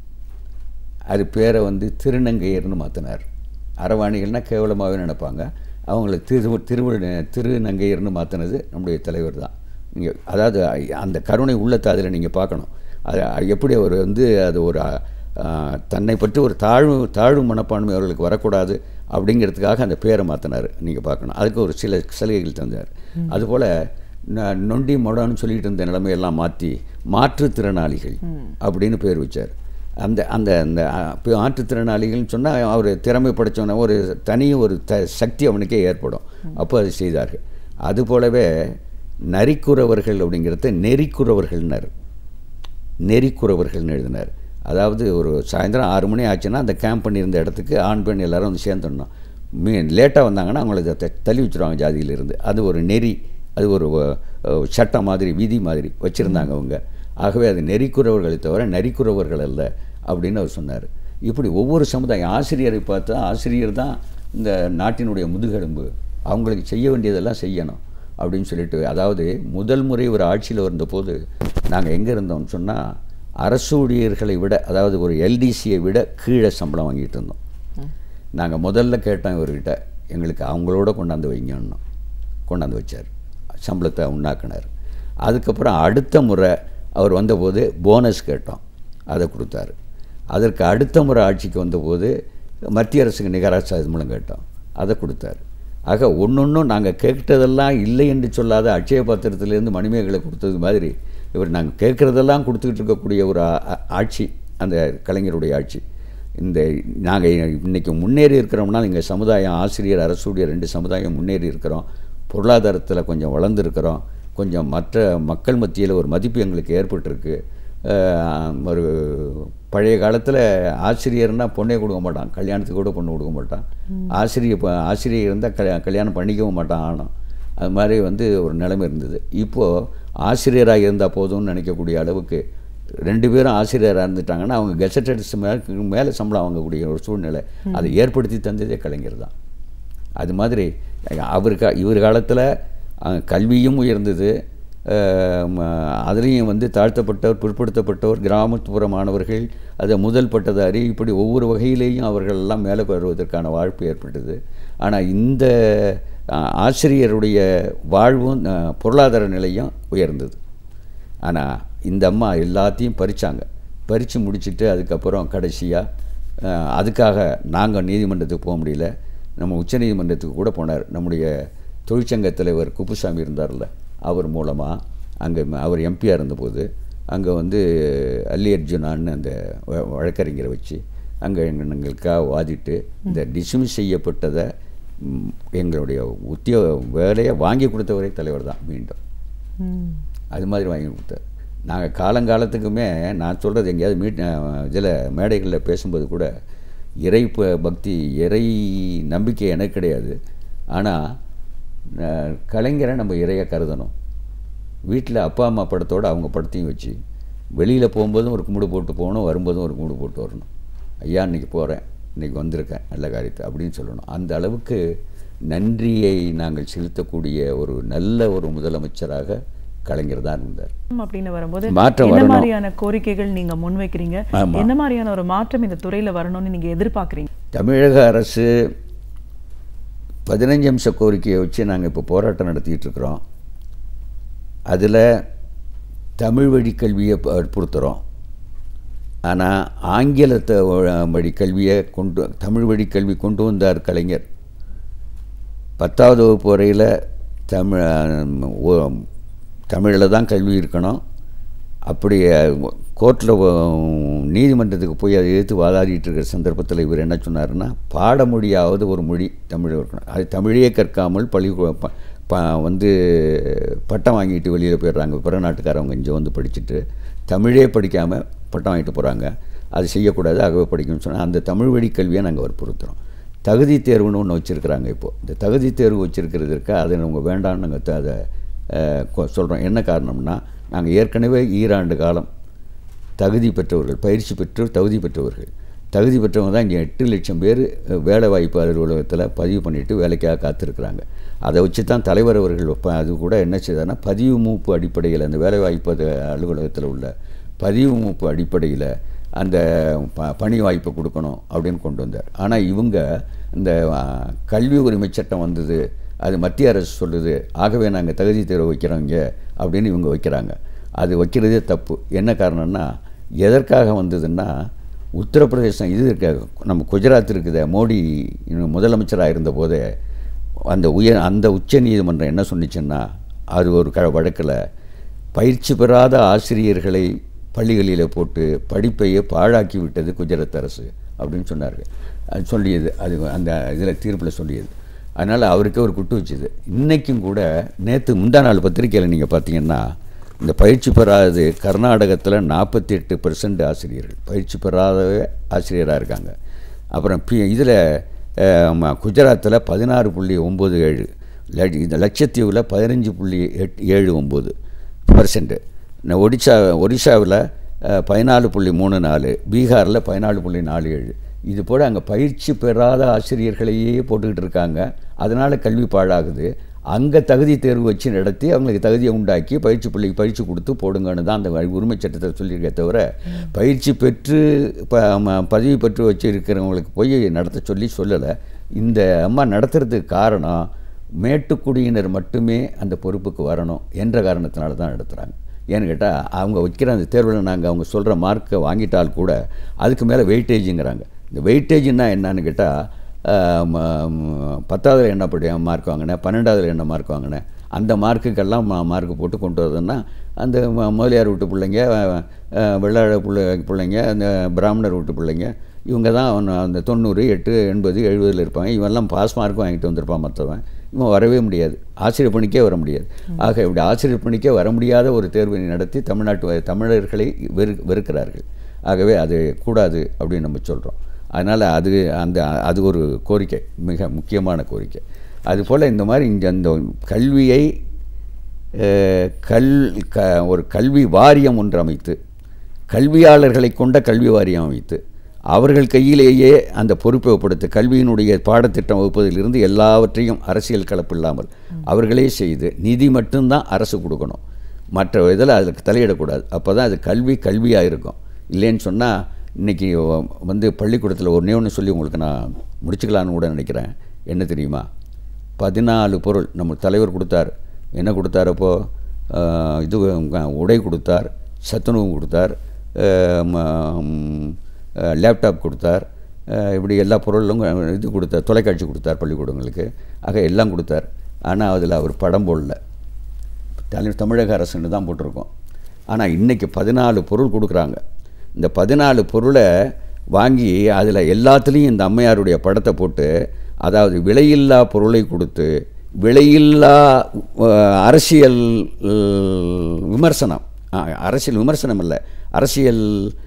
அது பேரை வந்து திருநங்கையர்னு மாற்றினார் அறவாணிகள்னால் கேவலமாகவே நினைப்பாங்க அவங்கள திரு திரு திருநங்கையர்னு மாற்றினது நம்முடைய தலைவர் தான் நீங்கள் அதாவது அந்த கருணை உள்ளத்தை அதில் நீங்கள் பார்க்கணும் அது எப்படி அவர் வந்து அது ஒரு அஹ், தன்னை பற்றி ஒரு தாழ்வு தாழ்வு மனப்பான்மை அவர்களுக்கு வரக்கூடாது அப்படிங்கிறதுக்காக அந்த பேரை மாற்றினார் நீங்கள் பார்க்கணும் அதுக்கு ஒரு சில சலுகைகள் தந்தார் அதுபோல் ந- நொண்டி மொடன்னு சொல்லிட்டு இருந்த நிலைமையெல்லாம் மாற்றி மாற்றுத்திறனாளிகள் அப்படின்னு பேர் வச்சார் அந்த அந்த அந்த அஹ், இப்ப மாற்றுத்திறனாளிகள்னு சொன்னால் அவர் திறமை படைச்சவன ஒரு தனி ஒரு த சக்தி அவனுக்கே ஏற்படும் அப்போ அது செய்தார்கள் அதுபோலவே நரிக்குறவர்கள் அப்படிங்கிறத நெறிக்குறவர்கள்னார் நெறிக்குறவர்கள்னு எழுதினார் அதாவது ஒரு சாயந்தரம் ஆறு மணி ஆச்சுன்னா அந்த கேம்ப் பண்ணியிருந்த இடத்துக்கு ஆண் பெண் எல்லாரும் வந்து சேர்ந்துடணும் மீ லேட்டாக வந்தாங்கன்னா அவங்கள த- த- தள்ளி வச்சுருவாங்க ஜாதியிலிருந்து அது ஒரு நெறி அது ஒரு அஹ், சட்டம் மாதிரி விதி மாதிரி வச்சுருந்தாங்க அவங்க ஆகவே அது நெறிக்குறவர்களை தவிர நரிக்குறவர்கள் அல்ல அப்படின்னு அவர் சொன்னார் இப்படி ஒவ்வொரு சமுதாயம் ஆசிரியரை பார்த்தா ஆசிரியர் தான் இந்த நாட்டினுடைய முதுகெலும்பு அவங்களுக்கு செய்ய வேண்டியதெல்லாம் செய்யணும் அப்படின்னு சொல்லிட்டு அதாவது முதல் முறை ஒரு ஆட்சியில் வந்தபோது நாங்கள் எங்கே இருந்தோம்னு சொன்னால் அரசு ஊழியர்களை விட அதாவது ஒரு எல்டிசியை விட கீழே சம்பளம் வாங்கிட்டு இருந்தோம் நாங்கள் முதல்ல கேட்டோம் இவர்கிட்ட எங்களுக்கு அவங்களோட கொண்டாந்து வைங்கன்னோம் கொண்டாந்து வச்சார் சம்பளத்தை உண்டாக்குனார் அதுக்கப்புறம் அடுத்த முறை அவர் வந்தபோது போனஸ் கேட்டோம் அதை கொடுத்தாரு அதற்கு அடுத்த முறை ஆட்சிக்கு வந்தபோது மத்திய அரசுக்கு நிகராக சம்பளம் கேட்டோம் அதை கொடுத்தாரு ஆக ஒன்றொன்றும் நாங்கள் கேட்டதெல்லாம் இல்லை என்று சொல்லாத அட்சய பாத்திரத்திலேருந்து மணிமேகலை கொடுத்தது மாதிரி இவர் நாங்கள் கேட்குறதெல்லாம் கொடுத்துக்கிட்டு இருக்கக்கூடிய ஒரு ஆ- ஆ- ஆட்சி அந்த கலைஞருடைய ஆட்சி இந்த நாங்கள் இன்றைக்கி முன்னேறி இருக்கிறோம்னா எங்கள் சமுதாயம் ஆசிரியர் அரசுடைய ரெண்டு சமுதாயம் முன்னேறி இருக்கிறோம் பொருளாதாரத்தில் கொஞ்சம் வளர்ந்துருக்கிறோம் கொஞ்சம் மற்ற மக்கள் மத்தியில் ஒரு மதிப்பு எங்களுக்கு ஏற்பட்டிருக்கு அஹ், ஒரு பழைய காலத்தில் ஆசிரியர்னால் பொண்ணே கொடுக்க மாட்டான் கல்யாணத்துக்கு கூட பொண்ணு கொடுக்க மாட்டான் ஆசிரியர் ப- ஆசிரியர் இருந்தால் கல்யா கல்யாணம் பண்ணிக்கவும் மாட்டான் ஆணும் அது மாதிரி வந்து ஒரு நிலைமை இருந்தது இப்போது ஆசிரியராக இருந்தால் போதும்னு நினைக்கக்கூடிய அளவுக்கு ரெண்டு பேரும் ஆசிரியராக இருந்துட்டாங்கன்னா அவங்க கெசட்டட்ஸ் மேலே மேலே சம்பளம் வாங்கக்கூடிய ஒரு சூழ்நிலை அதை ஏற்படுத்தி தந்ததே கலைஞர் தான் அது மாதிரி அவருக்கு இவர் காலத்தில் கல்வியும் உயர்ந்தது அதுலேயும் வந்து தாழ்த்தப்பட்டவர் பிற்படுத்தப்பட்டவர் கிராமப்புற மாணவர்கள் அதை முதல் பட்டதாரி இப்படி ஒவ்வொரு வகையிலேயும் அவர்கள் எல்லாம் மேலே வருவதற்கான வாய்ப்பு ஏற்பட்டது ஆனால் இந்த அஹ், ஆசிரியருடைய வாழ்வும் அஹ், பொருளாதார நிலையும் உயர்ந்தது ஆனால் இந்த அம்மா எல்லாத்தையும் பறிச்சாங்க பறித்து முடிச்சிட்டு அதுக்கப்புறம் கடைசியாக அதுக்காக நாங்கள் நீதிமன்றத்துக்கு போக முடியல நம்ம உச்சநீதிமன்றத்துக்கு கூட போனார் நம்முடைய தொழிற்சங்க தலைவர் குப்புசாமி இருந்தார்ல அவர் மூலமாக அங்கே அவர் எம்பியாக இருந்தபோது அங்கே வந்து அல்லி அர்ஜுனான்னு அந்த வ- வழக்கறிஞரை வச்சு அங்கே எங்களுக்காக வாதிட்டு இந்த டிஸ்மிஸ் செய்யப்பட்டதை ம், எங்களுடைய உத்தியோ வேலையை வாங்கி கொடுத்தவரே தலைவர் தான் மீண்டும் ம். அது மாதிரி வாங்கி கொடுத்தார் நாங்கள் காலங்காலத்துக்குமே நான் சொல்கிறது எங்கேயாவது மீட் இதில் மேடைகளில் பேசும்போது கூட இறை ப- பக்தி இறை நம்பிக்கை எனக்கு கிடையாது ஆனால் கலைஞரை நம்ம இறையாக கருதணும் வீட்டில் அப்பா அம்மா படத்தோடு அவங்க படத்தையும் வச்சு வெளியில் போகும்போதும் ஒரு கும்பிடு போட்டு போகணும் வரும்போதும் ஒரு கும்பிடு போட்டு வரணும் ஐயா இன்னைக்கு போகிறேன் இன்னைக்கு வந்திருக்கேன் நல்ல காரியத்தை அப்படின்னு சொல்லணும் அந்த அளவுக்கு நன்றியை நாங்கள் செலுத்தக்கூடிய ஒரு நல்ல ஒரு முதலமைச்சராக கலைஞர் தான் இருந்தார் அப்படின்னு வரும்போது மாற்றம் என்ன வரணும். மாதிரியான கோரிக்கைகள் நீங்க முன்வைக்கிறீங்க ஆமா. என்ன மாதிரியான ஒரு மாற்றம் இந்த துறையில வரணும்னு நீங்க எதிர்பார்க்கறீங்க தமிழக அரசு பதினஞ்சு அம்ச கோரிக்கையை வச்சு நாங்கள் இப்போ போராட்டம் நடத்திட்டு இருக்கிறோம் அதில் தமிழ் வழி கல்வியை வற்புறுத்துகிறோம் ஆனால் ஆங்கிலத்தை வ- வழி கல்வியை கொண்டு தமிழ் வழி கல்வி கொண்டு வந்தார் கலைஞர் பத்தாவது வகுப்பு வரையில் தமிழ் தமிழில் தான் கல்வி இருக்கணும் அப்படி கோர்ட்டில் நீதிமன்றத்துக்கு போய் அதை எதிர்த்து வாதாடிட்டு இருக்கிற சந்தர்ப்பத்தில் இவர் என்ன சொன்னாருன்னா பாடமொழியாவது ஒரு மொழி தமிழ் இருக்கணும் அது தமிழையே கற்காமல் பள்ளி ப- ப- வந்து பட்டம் வாங்கிட்டு வெளியில் போயிடுறாங்க பிற நாட்டுக்காரவங்க இங்கே வந்து படிச்சுட்டு தமிழே படிக்காமல் பட்டம் வாங்கிட்டு போகிறாங்க அது செய்யக்கூடாது ஆகவே படிக்கணும்னு சொன்னால் அந்த தமிழ் வழி கல்வியை நாங்கள் வற்புறுத்துகிறோம் தகுதி தேர்வுன்னு ஒன்று வச்சுருக்குறாங்க இப்போது இந்த தகுதி தேர்வு வச்சுருக்கிறதுக்கு அதை நம்ம வேண்டாம்னு நாங்கள் த- அதை சொல்கிறோம் என்ன காரணம்னா நாங்கள் ஏற்கனவே ஈராண்டு காலம் தகுதி பெற்றவர்கள் பயிற்சி பெற்று தகுதி பெற்றவர்கள் தகுதி பெற்றவங்க தான் இங்கே எட்டு லட்சம் பேர் வேலை வாய்ப்பு அலுவலகத்தில் பதிவு பண்ணிட்டு வேலைக்காக காத்திருக்கிறாங்க அதை வச்சு தான் தலைவர் அவர்கள் ப- அது கூட என்ன செய்தார்னா பதிவு மூப்பு அடிப்படையில் அந்த வேலை வாய்ப்பு அது அலுவலகத்தில் உள்ள பதிவு மூப்பு அடிப்படையில் அந்த ப பணி வாய்ப்பை கொடுக்கணும் அப்படின்னு கொண்டு வந்தார் ஆனால் இவங்க இந்த ஆ, கல்வி உரிமை சட்டம் வந்தது அது மத்திய அரசு சொல்லுது ஆகவே நாங்கள் தகுதி தேர்வு வைக்கிறோம் இங்கே அப்படின்னு இவங்க வைக்கிறாங்க அது வைக்கிறதே தப்பு என்ன காரணம்னா எதற்காக வந்ததுன்னா உத்தரப்பிரதேசம் இது இருக்க நம்ம குஜராத் இருக்குதே மோடி இன்னும் முதலமைச்சராக இருந்தபோதே அந்த உயர் அந்த உச்ச நீதிமன்றம் என்ன சொன்னிச்சுன்னா அது ஒரு க வழக்கில் பயிற்சி பெறாத ஆசிரியர்களை பள்ளிகளில் போட்டு படிப்பையே பாழாக்கி விட்டது குஜராத் அரசு அப்படின்னு சொன்னார்கள் அது சொல்லியது அது அந்த இதில் தீர்ப்பில் சொல்லியது அதனால் அவருக்கு ஒரு குட்டு வச்சுது இன்றைக்கும் கூட நேற்று முந்தா நாள் பத்திரிக்கையில் நீங்கள் பார்த்தீங்கன்னா இந்த பயிற்சி பெறாதது கர்நாடகத்தில் நாற்பத்தி எட்டு பெர்சன்ட் ஆசிரியர்கள் பயிற்சி பெறாதவே ஆசிரியராக இருக்காங்க அப்புறம் பி இதில் குஜராத்தில் பதினாறு புள்ளி ஒம்பது ஏழு ல- இந்த லட்சத்தீவில் பதினஞ்சு புள்ளி எட் ஏழு ஒம்பது பர்சன்ட்டு ஒடிசா ஒரிசாவில் பதினாலு புள்ளி மூணு நாலு பீகாரில் பதினாலு புள்ளி நாலு ஏழு இது போல் அங்கே பயிற்சி பெறாத ஆசிரியர்களையே போட்டுக்கிட்டு இருக்காங்க அதனால் கல்வி பாழாகுது அங்கே தகுதி தேர்வு வச்சு நடத்தி அவங்களுக்கு தகுதியை உண்டாக்கி பயிற்சி பிள்ளைக்கு பயிற்சி கொடுத்து போடுங்கன்னு தான் அந்த உரிமை சட்டத்தை சொல்லியிருக்கே தவிர பயிற்சி பெற்று ப ம- பதவி பெற்று வச்சிருக்கிறவங்களுக்கு போய் நடத்த சொல்லி சொல்லலை இந்த அம்மா நடத்துறதுக்கு காரணம் மேட்டுக்குடியினர் மட்டுமே அந்த பொறுப்புக்கு வரணும் என்ற காரணத்தினால தான் நடத்துகிறாங்க ஏன்னு கேட்டால் அவங்க வைக்கிற அந்த தேர்வில் நாங்கள் அவங்க சொல்கிற மார்க்கை வாங்கிட்டால் கூட அதுக்கு மேலே வெயிட்டேஜுங்கிறாங்க இந்த வெயிட்டேஜ்னா என்னன்னு கேட்டால் பத்தாவதுல என்ன படி மார்க் வாங்கினேன் பன்னெண்டாவதுல என்ன மார்க் வாங்கினேன் அந்த மார்க்குக்கெல்லாம் மா மார்க் போட்டு கொண்டு வரதுன்னா அந்த ம- முதலியார் வீட்டு பிள்ளைங்க அஹ், வெள்ளாள பிள்ளை பிள்ளைங்க அந்த பிராமணர் வீட்டு பிள்ளைங்க இவங்க தான் அவன் அந்த தொண்ணூறு எட்டு எண்பது எழுபதில் இருப்பாங்க இவெல்லாம் பாஸ் மார்க்கும் வாங்கிட்டு வந்திருப்பான் மற்றவன் இவன் வரவே முடியாது ஆசிரியர் பணிக்கே வர முடியாது ஆக இப்படி ஆசிரியர் பணிக்கே வர முடியாத ஒரு தேர்வினை நடத்தி தமிழ்நாட்டு வ- தமிழர்களை வெறு வெறுக்கிறார்கள் ஆகவே அது கூடாது அப்படின்னு நம்ம சொல்கிறோம் அதனால் அது அந்த அது ஒரு கோரிக்கை மிக முக்கியமான கோரிக்கை அதுபோல் இந்த மாதிரி இங்கே அந்த கல்வியை அஹ், கல் க ஒரு கல்வி வாரியம் ஒன்று அமைத்து கல்வியாளர்களை கொண்ட கல்வி வாரியம் அமைத்து அவர்கள் கையிலேயே அந்த பொறுப்பை ஒப்படைத்து கல்வியினுடைய பாடத்திட்டம் வகுப்பதிலிருந்து எல்லாவற்றையும் அரசியல் கலப்பில்லாமல் அவர்களே செய்து நிதி மட்டும்தான் அரசு கொடுக்கணும் மற்ற இதில் அதுக்கு தலையிடக்கூடாது அப்போ தான் அது கல்வி கல்வியாக இருக்கும் இல்லைன்னு சொன்னால் இன்றைக்கி வந்து பள்ளிக்கூடத்தில் ஒன்றே ஒன்று சொல்லி உங்களுக்கு நான் முடிச்சுக்கலான்னு கூட நினைக்கிறேன் என்ன தெரியுமா பதினாலு பொருள் நம்ம தலைவர் கொடுத்தார் என்ன கொடுத்தார் அப்போ ஆஹ், இது உங்க- உடை கொடுத்தார் சத்துணவு கொடுத்தார் ஆஹ், ம- ம், ஆஹ், லேப்டாப் கொடுத்தார் ஆஹ், இப்படி எல்லா பொருளும் இது கொடுத்தார் தொலைக்காட்சி கொடுத்தார் பள்ளிக்கூடங்களுக்கு ஆக எல்லாம் கொடுத்தார் ஆனால் அதில் அவர் படம் போடல தனி தமிழக அரசுன்னு தான் போட்டிருக்கோம் ஆனால் இன்றைக்கி பதினாலு பொருள் கொடுக்குறாங்க இந்த பதினாலு பொருளை வாங்கி அதில் எல்லாத்துலேயும் இந்த அம்மையாருடைய படத்தை போட்டு அதாவது விலையில்லா பொருளை கொடுத்து விலையில்லா அஹ், அரசியல் அஹ், விமர்சனம் ஆ, அரசியல் விமர்சனம் இல்லை அரசியல்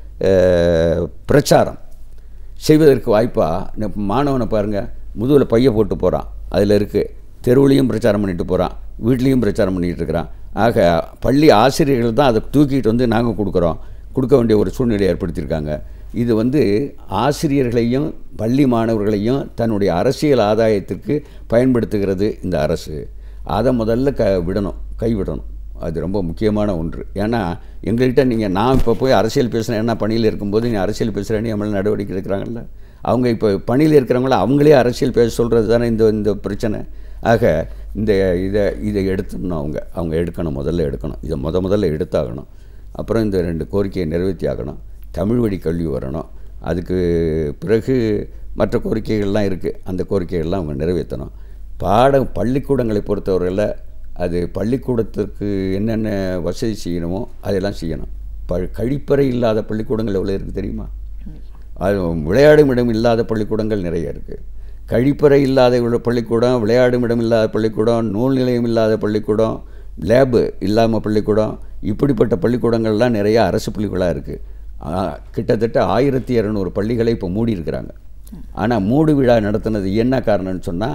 அஹ், பிரச்சாரம் செய்வதற்கு வாய்ப்பாக மாணவனை பாருங்கள் முதுகில் பைய போட்டு போகிறான் அதில் இருக்குது தெருவுலையும் பிரச்சாரம் பண்ணிட்டு போகிறான் வீட்லேயும் பிரச்சாரம் பண்ணிகிட்டு இருக்கிறான் ஆக பள்ளி ஆசிரியர்கள் தான் அதை தூக்கிட்டு வந்து நாங்கள் கொடுக்குறோம் கொடுக்க வேண்டிய ஒரு சூழ்நிலையை ஏற்படுத்தியிருக்காங்க இது வந்து ஆசிரியர்களையும் பள்ளி மாணவர்களையும் தன்னுடைய அரசியல் ஆதாயத்திற்கு பயன்படுத்துகிறது இந்த அரசு அதை முதல்ல க விடணும் கைவிடணும் அது ரொம்ப முக்கியமான ஒன்று ஏன்னா எங்கள்கிட்ட நீங்கள் நான் இப்போ போய் அரசியல் பேசுகிறேன் என்ன பணியில் இருக்கும்போது நீ அரசியல் பேசுகிறேன்னு என் மேலே நடவடிக்கை எடுக்கிறாங்கல்ல அவங்க இப்போ பணியில் இருக்கிறவங்கள அவங்களே அரசியல் பேச சொல்கிறது தானே இந்த இந்த பிரச்சனை ஆக இந்த இதை இதை எடுத்துடணும் அவங்க அவங்க எடுக்கணும் முதல்ல எடுக்கணும் இதை முத முதல்ல எடுத்தாகணும் அப்புறம் இந்த ரெண்டு கோரிக்கையை நிறைவேற்றி ஆகணும் தமிழ் வழி கல்வி வரணும் அதுக்கு பிறகு மற்ற கோரிக்கைகள்லாம் இருக்குது அந்த கோரிக்கைகள்லாம் அவங்க நிறைவேற்றணும் பாட பள்ளிக்கூடங்களை பொறுத்தவரையில் அது பள்ளிக்கூடத்திற்கு என்னென்ன வசதி செய்யணுமோ அதெல்லாம் செய்யணும் ப கழிப்பறை இல்லாத பள்ளிக்கூடங்கள் எவ்வளோ இருக்குது தெரியுமா அது விளையாடும் இடம் இல்லாத பள்ளிக்கூடங்கள் நிறைய இருக்குது கழிப்பறை இல்லாத உள்ள பள்ளிக்கூடம் விளையாடும் இடம் இல்லாத பள்ளிக்கூடம் நூல் நிலையம் இல்லாத பள்ளிக்கூடம் லேபு இல்லாமல் பள்ளிக்கூடம் இப்படிப்பட்ட பள்ளிக்கூடங்கள்லாம் நிறைய அரசு பள்ளிக்கூடாக இருக்குது ஆ, கிட்டத்தட்ட ஆயிரத்தி இரநூறு பள்ளிகளை இப்போ மூடி இருக்கிறாங்க ஆனால் மூடு விழா நடத்துனது என்ன காரணம்னு சொன்னால்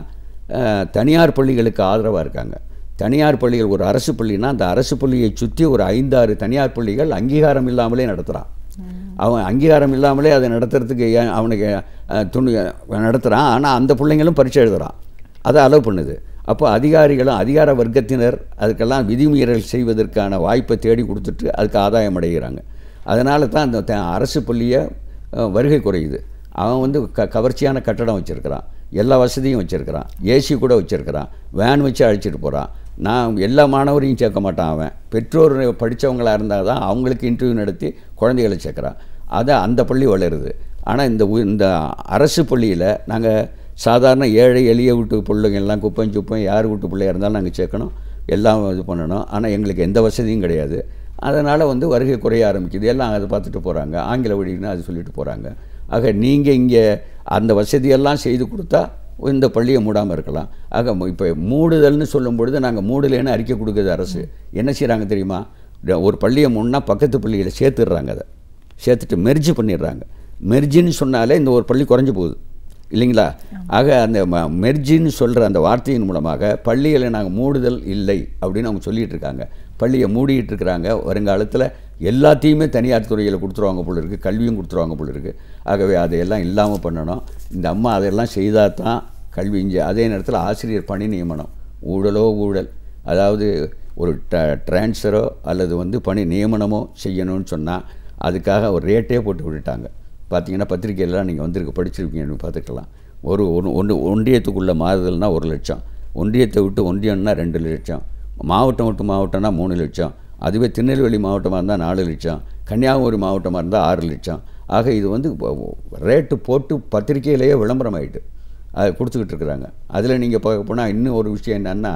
தனியார் பள்ளிகளுக்கு ஆதரவாக இருக்காங்க தனியார் பள்ளிகள் ஒரு அரசு பள்ளினா அந்த அரசு பள்ளியை சுற்றி ஒரு ஐந்தாறு தனியார் பள்ளிகள் அங்கீகாரம் இல்லாமலே நடத்துகிறான் அவன் அங்கீகாரம் இல்லாமலே அதை நடத்துறதுக்கு ஏன் அவனுக்கு அஹ், துணி நடத்துகிறான் ஆனால் அந்த பிள்ளைங்களும் பரீட்சை எழுதுகிறான் அதை அலோவ் பண்ணுது அப்போ அதிகாரிகளும் அதிகார வர்க்கத்தினர் அதுக்கெல்லாம் விதிமீறல் செய்வதற்கான வாய்ப்பை தேடி கொடுத்துட்டு அதுக்கு ஆதாயம் அடைகிறாங்க அதனால தான் அந்த த- அரசு பள்ளியை அஹ், வருகை குறையுது அவன் வந்து க கவர்ச்சியான கட்டடம் வச்சுருக்கிறான் எல்லா வசதியும் வச்சுருக்கிறான் ஏசி கூட வச்சுருக்கிறான் வேன் வச்சு அழைச்சிட்டு போகிறான் நான் எல்லா மாணவரையும் சேர்க்க மாட்டான் அவன் பெற்றோர் படித்தவங்களா இருந்தால் தான் அவங்களுக்கு இன்டர்வியூ நடத்தி குழந்தைகளை சேர்க்குறான் அதை அந்த பள்ளி வளருது ஆனால் இந்த உ- இந்த அரசு பள்ளியில் நாங்கள் சாதாரண ஏழை எளிய வீட்டு பிள்ளைங்க எல்லாம் குப்பம் சுப்பம் யார் வீட்டு பிள்ளையா இருந்தாலும் நாங்கள் சேர்க்கணும் எல்லாம் இது பண்ணணும் ஆனால் எங்களுக்கு எந்த வசதியும் கிடையாது அதனால் வந்து வருகை குறைய ஆரம்பிக்குது எல்லாம் அதை பார்த்துட்டு போகிறாங்க ஆங்கில வழின்னு அது சொல்லிட்டு போகிறாங்க ஆக நீங்கள் இங்கே அந்த வசதியெல்லாம் செய்து கொடுத்தா இந்த பள்ளியை மூடாமல் இருக்கலாம் ஆக இப்போ மூடுதல்னு சொல்லும் பொழுது நாங்கள் மூடலைன்னு அறிக்கை கொடுக்குது அரசு என்ன செய்கிறாங்க தெரியுமா ஒரு பள்ளியை மூணுனா பக்கத்து பள்ளியில் சேர்த்துடுறாங்க அதை சேர்த்துட்டு மெர்ஜ் பண்ணிடுறாங்க மெர்ஜின்னு சொன்னாலே இந்த ஒரு பள்ளி குறைஞ்சு போகுது இல்லைங்களா ஆக அந்த ம- மெர்ஜின்னு சொல்கிற அந்த வார்த்தையின் மூலமாக பள்ளிகளை நாங்கள் மூடுதல் இல்லை அப்படின்னு அவங்க சொல்லிட்டு இருக்காங்க பள்ளியை மூடிட்டு இருக்கிறாங்க வருங்காலத்தில் எல்லாத்தையுமே தனியார் துறையில் கொடுத்துருவாங்க போல இருக்குது கல்வியும் கொடுத்துருவாங்க போல இருக்குது ஆகவே அதையெல்லாம் இல்லாமல் பண்ணணும் இந்த அம்மா அதெல்லாம் செய்தால் தான் கல்வி இங்கே அதே நேரத்தில் ஆசிரியர் பணி நியமனம் ஊழலோ ஊழல் அதாவது ஒரு ட ட்ரான்ஸ்ஃபரோ அல்லது வந்து பணி நியமனமோ செய்யணும்னு சொன்னால் அதுக்காக ஒரு ரேட்டே போட்டு விட்டுட்டாங்க பார்த்தீங்கன்னா பத்திரிக்கையெல்லாம் நீங்கள் வந்திருக்கு படிச்சிருப்பீங்கன்னு பார்த்துக்கலாம் ஒரு ஒன்று ஒன்று ஒன்றியத்துக்குள்ளே மாறுதல்னா ஒரு லட்சம் ஒன்றியத்தை விட்டு ஒன்றியம்னா ரெண்டு லட்சம் மாவட்டம் விட்டு மாவட்டம்னா மூணு லட்சம் அதுவே திருநெல்வேலி மாவட்டமாக இருந்தால் நாலு லட்சம் கன்னியாகுமரி மாவட்டமாக இருந்தால் ஆறு லட்சம் ஆக இது வந்து ரேட்டு போட்டு பத்திரிக்கையிலேயே விளம்பரம் ஆயிட்டு அதை கொடுத்துக்கிட்டு இருக்கிறாங்க அதில் நீங்கள் பார்க்க போனால் இன்னும் ஒரு விஷயம் என்னன்னா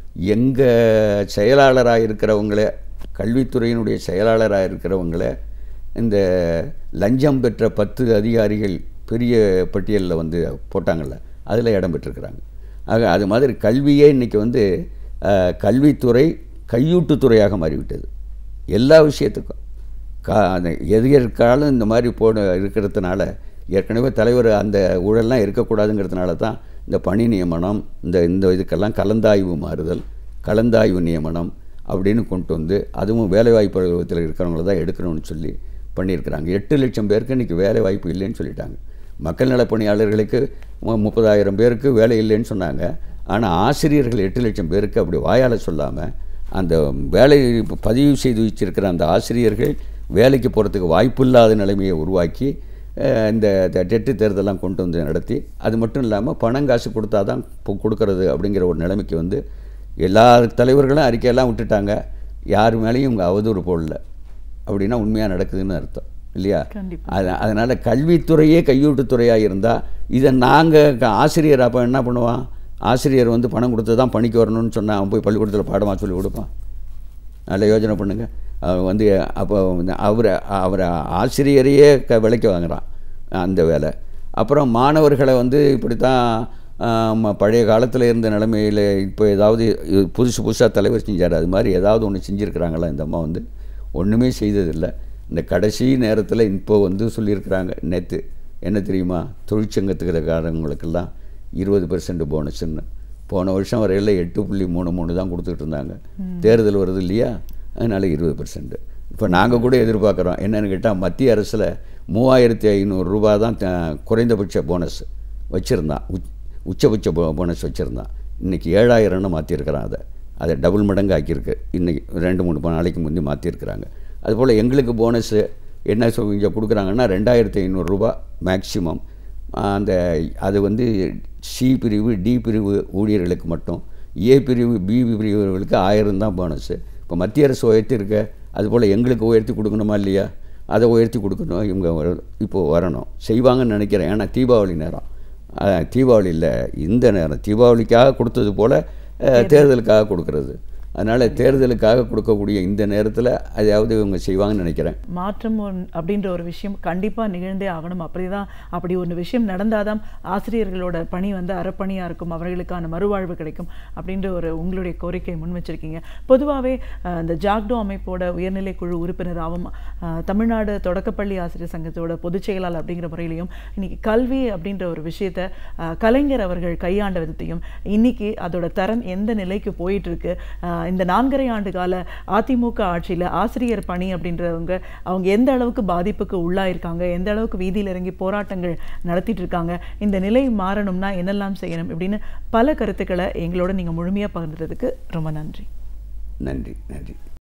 எங்கள் செயலாளராக இருக்கிறவங்களே கல்வித்துறையினுடைய செயலாளராக இருக்கிறவங்களே இந்த லஞ்சம் பெற்ற பத்து அதிகாரிகள் பெரிய பட்டியலில் வந்து போட்டாங்கள்ல அதில் இடம் பெற்றிருக்கிறாங்க ஆக அது மாதிரி கல்வியே இன்றைக்கி வந்து அஹ், கல்வித்துறை கையூட்டுத்துறையாக மாறிவிட்டது எல்லா விஷயத்துக்கும் கா அந்த எதிர்காலம் இந்த மாதிரி போட இருக்கிறதுனால ஏற்கனவே தலைவர் அந்த ஊழல்லாம் இருக்கக்கூடாதுங்கிறதுனால தான் இந்த பணி நியமனம் இந்த இந்த இதுக்கெல்லாம் கலந்தாய்வு மாறுதல் கலந்தாய்வு நியமனம் அப்படின்னு கொண்டு வந்து அதுவும் வேலைவாய்ப்பு அலுவலகத்தில் இருக்கிறவங்கள தான் எடுக்கணும்னு சொல்லி பண்ணியிருக்கிறாங்க எட்டு லட்சம் பேருக்கு இன்றைக்கி வேலை வாய்ப்பு இல்லைன்னு சொல்லிட்டாங்க மக்கள் நலப் பணியாளர்களுக்கு மு- முப்பதாயிரம் பேருக்கு வேலை இல்லைன்னு சொன்னாங்க ஆனால் ஆசிரியர்கள் எட்டு லட்சம் பேருக்கு அப்படி வாயால் சொல்லாமல் அந்த வேலை பதிவு செய்து வச்சிருக்கிற அந்த ஆசிரியர்கள் வேலைக்கு போகிறதுக்கு வாய்ப்பில்லாத நிலைமையை உருவாக்கி அஹ், இந்த த- டெட்டு தேர்தலாம் கொண்டு வந்து நடத்தி அது மட்டும் இல்லாமல் பணம் காசு கொடுத்தா தான் இப்போ கொடுக்கறது அப்படிங்கிற ஒரு நிலைமைக்கு வந்து எல்லா தலைவர்களும் அறிக்கையெல்லாம் விட்டுட்டாங்க யார் மேலேயும் இவங்க அவதூறு போடல அப்படின்னா உண்மையாக நடக்குதுன்னு அர்த்தம் இல்லையா கண்டிப்பா. அது அதனால் கல்வித்துறையே கையூட்டுத்துறையாக இருந்தால் இதை நாங்கள் ஆசிரியர் அப்போ என்ன பண்ணுவான் ஆசிரியர் வந்து பணம் கொடுத்து தான் பணிக்கு வரணும்னு சொன்னா அவன் போய் பள்ளிக்கூடத்தில் பாடமாக சொல்லி கொடுப்பான் நல்ல யோசனை பண்ணுங்க அவன் வந்து அப்போ அவரை அவரை ஆசிரியரையே க விலைக்கு வாங்குறான் அந்த வேலை அப்புறம் மாணவர்களை வந்து இப்படித்தான் ஆம், பழைய காலத்தில் இருந்த நிலைமையில் இப்போ ஏதாவது இது புதுசு புதுசாக தலைவர் செஞ்சார் அது மாதிரி ஏதாவது ஒன்று செஞ்சுருக்கிறாங்களா இந்த அம்மா வந்து ஒன்றுமே செய்ததில்லை இந்த கடைசி நேரத்தில் இப்போ வந்து சொல்லியிருக்கிறாங்க நேற்று என்ன தெரியுமா தொழிற்சங்கத்துக்காரங்களுக்கெல்லாம் இருபது பெர்சன்ட் போனஸ்ன்னு போன வருஷம் வரையில் எட்டு புள்ளி மூணு மூணு தான் கொடுத்துட்டு இருந்தாங்க தேர்தல் வருது இல்லையா அதனால் இருபது பெர்சன்ட் இப்போ நாங்கள் கூட எதிர்பார்க்குறோம் என்னன்னு கேட்டால் மத்திய அரசில் மூவாயிரத்தி ஐநூறு ரூபா தான் த- குறைந்தபட்ச போனஸ் வச்சுருந்தான் உச் உச்சபட்ச போ போனஸ் வச்சுருந்தான் இன்றைக்கி ஏழாயிரம்னு மாற்றிருக்கிறான் அதை அதை டபுள் மடங்கு ஆக்கியிருக்கு இன்றைக்கி ரெண்டு மூணு நாளைக்கு முந்தி மாற்றிருக்கிறாங்க அதுபோல் எங்களுக்கு போனஸு என்ன சொல் இங்கே கொடுக்குறாங்கன்னா ரெண்டாயிரத்தி ஐநூறுரூபா மேக்ஸிமம் அந்த அது வந்து சி பிரிவு டி பிரிவு ஊழியர்களுக்கு மட்டும் ஏ பிரிவு பி பிரிவுகளுக்கு ஆயிரம் தான் போனஸு இப்போ மத்திய அரசு உயர்த்திருக்க அதுபோல் எங்களுக்கு உயர்த்தி கொடுக்கணுமா இல்லையா அதை உயர்த்தி கொடுக்கணும் இவங்க வர- இப்போ வரணும் செய்வாங்கன்னு நினைக்கிறேன் ஏன்னா தீபாவளி நேரம் அஹ், தீபாவளி இல்லை இந்த நேரம் தீபாவளிக்காக கொடுத்தது போல் தேர்தலுக்காக கொடுக்கறது அதனால் தேர்தலுக்காக கொடுக்கக்கூடிய இந்த நேரத்தில் அதாவது இவங்க செய்வாங்கன்னு நினைக்கிறேன் மாற்றம் ஒன்- அப்படின்ற ஒரு விஷயம் கண்டிப்பாக நிகழ்ந்தே ஆகணும் அப்படிதான் அப்படி ஒரு விஷயம் நடந்தாதான் ஆசிரியர்களோட பணி வந்து அறப்பணியாக இருக்கும் அவர்களுக்கான மறுவாழ்வு கிடைக்கும் அப்படின்ற ஒரு உங்களுடைய கோரிக்கை முன் வச்சிருக்கீங்க பொதுவாகவே இந்த ஜாக்டோ அமைப்போட உயர்நிலை குழு உறுப்பினராகவும் அஹ், தமிழ்நாடு தொடக்கப்பள்ளி ஆசிரியர் சங்கத்தோட பொதுச் செயலாளர் அப்படிங்கிற முறையிலையும் இன்னைக்கு கல்வி அப்படின்ற ஒரு விஷயத்த அஹ், கலைஞர் அவர்கள் கையாண்ட விதத்தையும் இன்னைக்கு அதோட தரம் எந்த நிலைக்கு போயிட்டு இருக்கு அஹ், இந்த நான்கரை ஆண்டு கால அதிமுக ஆட்சியில் ஆசிரியர் பணி அப்படின்றவங்க அவங்க எந்த அளவுக்கு பாதிப்புக்கு உள்ளாயிருக்காங்க எந்த அளவுக்கு வீதியில் இறங்கி போராட்டங்கள் நடத்திட்டு இருக்காங்க இந்த நிலை மாறணும்னா என்னெல்லாம் செய்யணும் இப்படின்னு பல கருத்துக்களை எங்களோட நீங்கள் முழுமையாக பகிர்ந்ததுக்கு ரொம்ப நன்றி நன்றி நன்றி